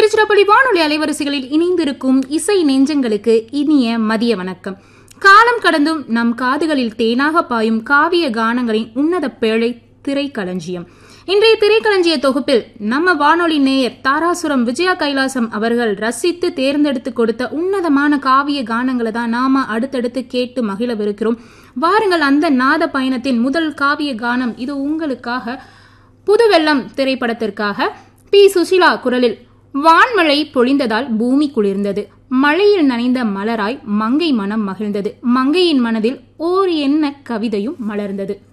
திருச்சிராப்பள்ளி வானொலி அலைவரிசைகளில் இணைந்திருக்கும் இசை நெஞ்சங்களுக்கு இனிய மதிய வணக்கம் காலம் கடந்தும் நம் காதுகளில் தேனாக பாயும் காவிய கானங்களின் உன்னத பேழை திரைக்களஞ்சியம் இன்றைய திரைக்களஞ்சிய தொகுப்பில் நம்ம வானொலி நேயர் தாராசுரம் விஜயா கைலாசம் அவர்கள் ரசித்து தேர்ந்தெடுத்து கொடுத்த உன்னதமான காவிய கானங்களை தான் நாம அடுத்தடுத்து கேட்டு மகிழவிருக்கிறோம் வாருங்கள் அந்த நாத பயணத்தின் முதல் காவிய கானம் இது உங்களுக்காக புதுவெள்ளம் திரைப்படத்திற்காக பி சுஷிலா குரலில் வான்மழை பொழிந்ததால் பூமி குளிர்ந்தது மழையில் நனைந்த மலராய் மங்கை மனம் மகிழ்ந்தது மங்கையின் மனதில் ஓர் என்ன கவிதையும் மலர்ந்தது